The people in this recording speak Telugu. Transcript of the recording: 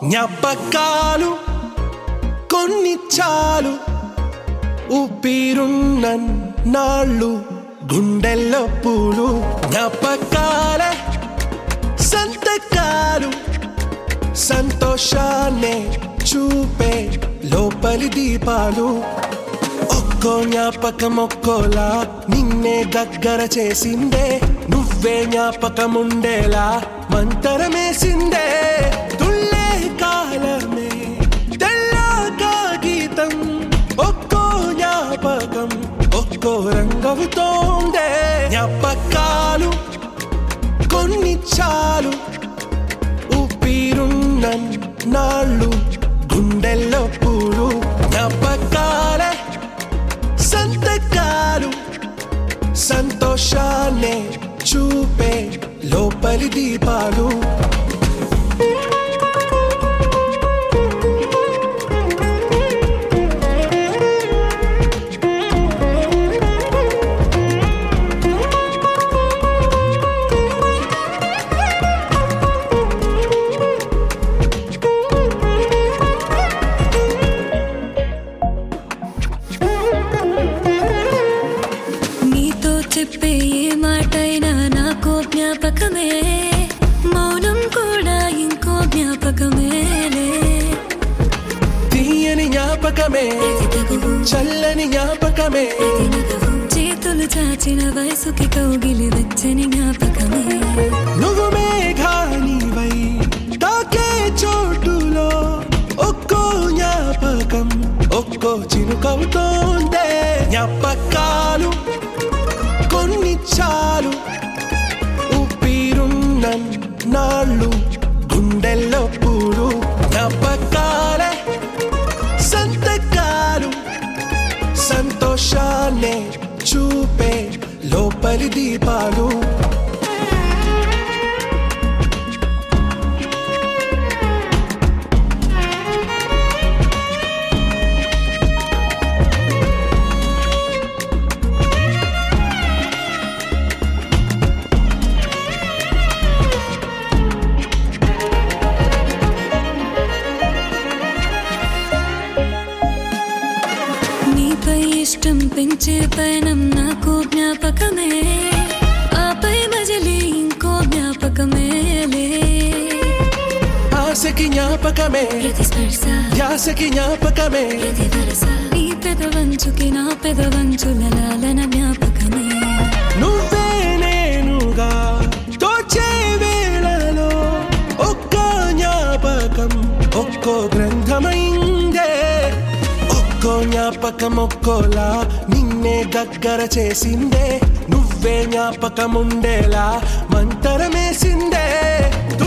జ్ఞాపకాలు కొన్ని చాలు ఊపిరున్న నాళ్ళు గుండెల్లో పూలు జ్ఞాపకాల సంతకాలు సంతోషాన్నే చూపే లోపలి దీపాలు ఒక్కో జ్ఞాపకం ఒక్కోలా నిన్నే దగ్గర చేసిందే నువ్వే జ్ఞాపకం ఉండేలా మంతరమేసిందే తుళ్ళే కాలమే తెల్లగా గీతం ఒక్కో జ్ఞాపకం ఒక్కో రంగవుతోందే జ్ఞాపకాలు కొన్ని చాలు ఊపిరున్న నాళ్ళు గుండెల్లో పూలు జ్ఞాపకాల సంతకాలు సంతోషాన్నే చూపే లోపలి దీపాలు నీతో చెప్పే ఏ మాటైనా నాకు జ్ఞాపకమే మౌనం కూడా ఇంకో జ్ఞాపకమేలే తీయని జ్ఞాపకమే ఇది తగువు, చల్లని జ్ఞాపకమే ఇది నగవు. చేతులు చాచిన వయసుకి కౌగిలి వచ్చని జ్ఞాపకమే నువ్వు మేఘానివై తాకే చోటులో ఒక్కో జ్ఞాపకం ఒక్కో చినుకవుతోందే జ్ఞాపకాలు కొన్ని చాలు ఊపిరున్న నాళ్ళు గుండెల్లో పూలు జ్ఞాపకాల సంతకాలు సంతోషాన్నే చూపే లోపలి దీపాలు నీపై ఇష్టం పెంచే పయనం నాకు జ్ఞాపకమే ఆపై మజిలీ ఇంకో జ్ఞాపకమేలే ఆశకి జ్ఞాపకమే ప్రతి స్పర్శ ధ్యాసకి జ్ఞాపకమే ప్రతి వరస నీ పెదవంచుకి నా పెదవంచుల లాలన జ్ఞాపకమే నువ్వే నేనుగా తోచే వేళలో ఒక్క జ్ఞాపకం ఒక్కో గ్రంథమైందే ఒక్కో జ్ఞాపకం ఒక్కోలా నిన్నే దగ్గర చేసిందే నువ్వే జ్ఞాపకం ఉండేలా మంతరమేసిందే